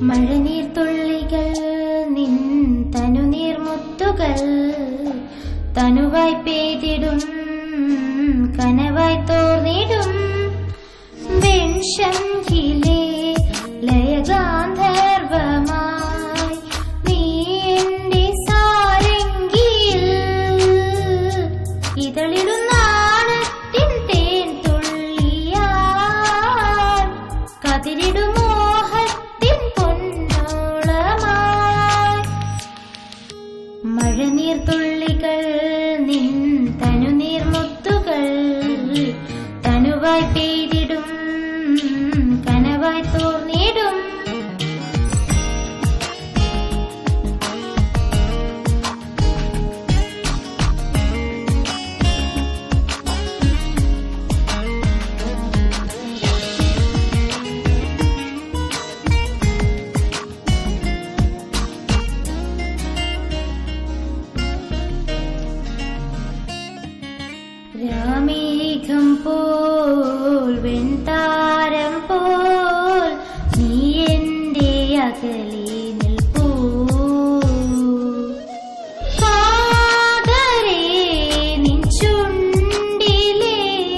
മഴനീർത്തുള്ളികൾ നിൻ തനുനീർമുത്തുകൾ തനുവായി പെയ്തിടും കനവായി തോർന്നിടും വെൺശങ്കിലെ ലയഗാന്ധർവമായി നീ എന്റെ സാരംഗിയിൽ ഇതളിടുന്നാണത്തിൻ തേൻ തുള്ളിയാൽ കതിരിടുമോഹത്തിൻ പൊന്നോളമായി മഴനീർത്തുള്ളികൾ നിൻ തനുനീർമുത്തുകൾ തനുവായി പെയ്തിടും കനവായി തോർന്നിടും രാമേഘം പോൽ വെൺതാരം പോൽ നീ എന്റെ അകലെ നിൽപ്പൂ കാതരേ നിൻ ചുണ്ടിലെ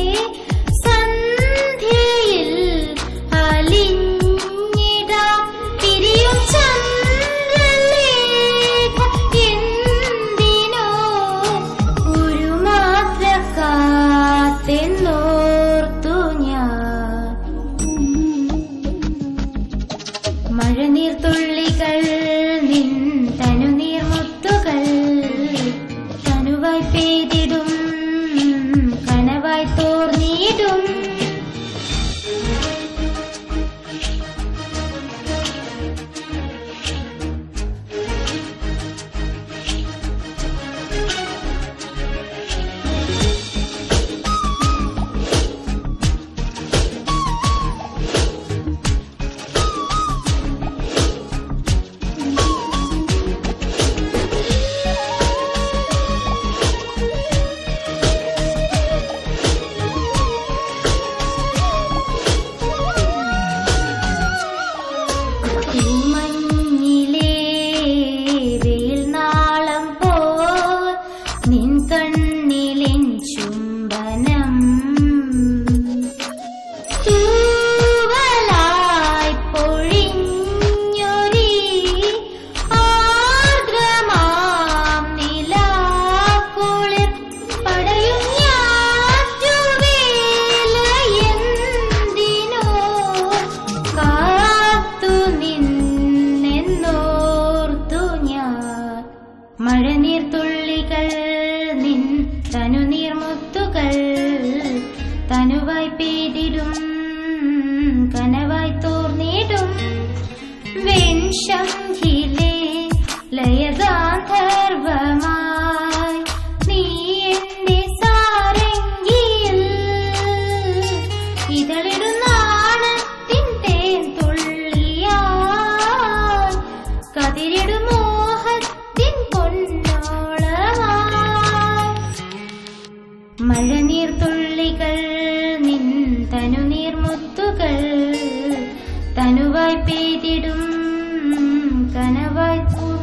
സന്ധ്യയിൽ അലിഞ്ഞിടാം തിരിയും ചന്ദ്രലേഖ എന്തിനോ ഒരു മാത്ര കാത്തെന്നോർത്തു ഞാൻ മഴനീർത്തുള്ളികൾ നിൻ തനുനീർമുത്തുകൾ തനുവായി പെയ്തിടും കനവായി തോർന്നിടും മഞ്ഞിലേ വെയിൽനാളം പോൽ നിൻ കണ്ണിലെൻ ചുംബനം തൂവലായി പൊഴിഞ്ഞൊരി ആർദ്രമാം നിലാക്കുളിർ പടയും ഞാറ്റുവേലയെന്തിനോ കാത്തു നിന്നെന്നോർത്തു ഞാൻ മഴനീർത്തുള്ളികൾ നിൻ തനുനീർമുത്തുകൾ തനുവായി പെയ്തിടും കനവായി തോർന്നിടും വെൺശങ്കിലെ ലയഗാന്ധർവമായി നീ എന്റെ സാരംഗിയിൽ ഇതളിടുന്നാണത്തിൻ തേൻ തുള്ളിയാൽ കതിരിടുമോഹത്തിൻ പൊന്നോളമായി മഴനീർത്തുള്ളികൾ നിൻ തനുനീർമുത്തുകൾ തനുവായി പെയ്തിടും കനവായി